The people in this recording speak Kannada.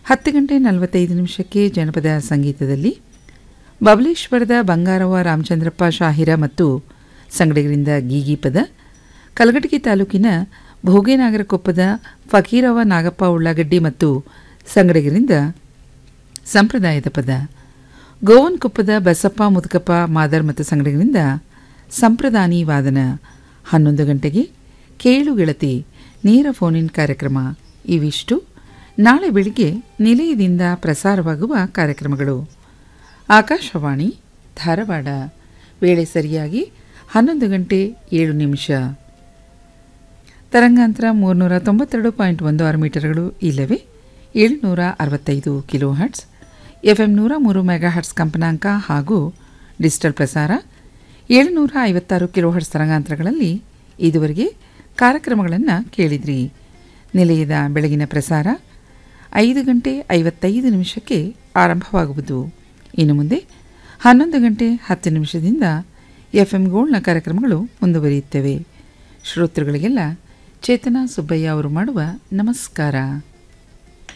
ಹತ್ತು ಗಂಟೆ ನಲವತ್ತೈದು ನಿಮಿಷಕ್ಕೆ ಜನಪದ ಸಂಗೀತದಲ್ಲಿ ಬಬಲೇಶ್ವರದ ಬಂಗಾರವ ರಾಮಚಂದ್ರಪ್ಪ ಶಾಹಿರ ಮತ್ತು ಸಂಗಡಿಗರಿಂದ ಗೀಗಿ ಪದ ಕಲಘಟಗಿ ತಾಲೂಕಿನ ಭೋಗೇನಾಗರಕೊಪ್ಪದ ಫಕೀರವ ನಾಗಪ್ಪ ಉಳ್ಳಾಗಡ್ಡಿ ಮತ್ತು ಸಂಗಡಿಗರಿಂದ ಸಂಪ್ರದಾಯದ ಪದ ಗೋವನ್ಕೊಪ್ಪದ ಬಸಪ್ಪ ಮುದುಕಪ್ಪ ಮಾದರ್ ಮತ್ತು ಸಂಗಡಿಗರಿಂದ ಸಂಪ್ರದಾನಿ ವಾದನ ಹನ್ನೊಂದು ಗಂಟೆಗೆ ಕೇಳು ಗೆಳತಿ ನೇರ ಫೋನಿನ್ ಕಾರ್ಯಕ್ರಮ ಇವಿಷ್ಟು ನಾಳೆ ಬೆಳಿಗ್ಗೆ ನಿಲಯದಿಂದ ಪ್ರಸಾರವಾಗುವ ಕಾರ್ಯಕ್ರಮಗಳು ಆಕಾಶವಾಣಿ ಧಾರವಾಡ ವೇಳೆ ಸರಿಯಾಗಿ ಹನ್ನೊಂದು ಗಂಟೆ ಏಳು ನಿಮಿಷ ತರಂಗಾಂತರ ಮೂರುನೂರ ತೊಂಬತ್ತೆರಡು ಪಾಯಿಂಟ್ ಒಂದು ಆರು ಮೀಟರ್ಗಳು ಇಲ್ಲವೇ ಏಳುನೂರ ಅರವತ್ತೈದು ಕಿಲೋ ಹರ್ಟ್ಸ್ ಎಫ್ ಎಂ ನೂರ ಮೂರು ಮೆಗಾ ಹರ್ಟ್ಸ್ ಕಂಪನಾಂಕ ಹಾಗೂ ಡಿಜಿಟಲ್ ಪ್ರಸಾರ ಏಳುನೂರ ಐವತ್ತಾರು ಕಿಲೋ ಹರ್ಟ್ಸ್ ತರಂಗಾಂತರಗಳಲ್ಲಿ ಇದುವರೆಗೆ ಕಾರ್ಯಕ್ರಮಗಳನ್ನು ಕೇಳಿದ್ರಿ ನಿಲಯದ ಬೆಳಗಿನ ಪ್ರಸಾರ ಐದು ಗಂಟೆ ಐವತ್ತೈದು ನಿಮಿಷಕ್ಕೆ ಆರಂಭವಾಗುವುದು ಇನ್ನು ಮುಂದೆ ಹನ್ನೊಂದು ಗಂಟೆ ಹತ್ತು ನಿಮಿಷದಿಂದ ಎಫ್ ಎಂ ಗೋಲ್ಡ್ನ ಕಾರ್ಯಕ್ರಮಗಳು ಮುಂದುವರಿಯುತ್ತವೆ ಶ್ರೋತೃಗಳಿಗೆಲ್ಲ ಚೇತನಾ ಸುಬ್ಬಯ್ಯ ಅವರು ಮಾಡುವ ನಮಸ್ಕಾರ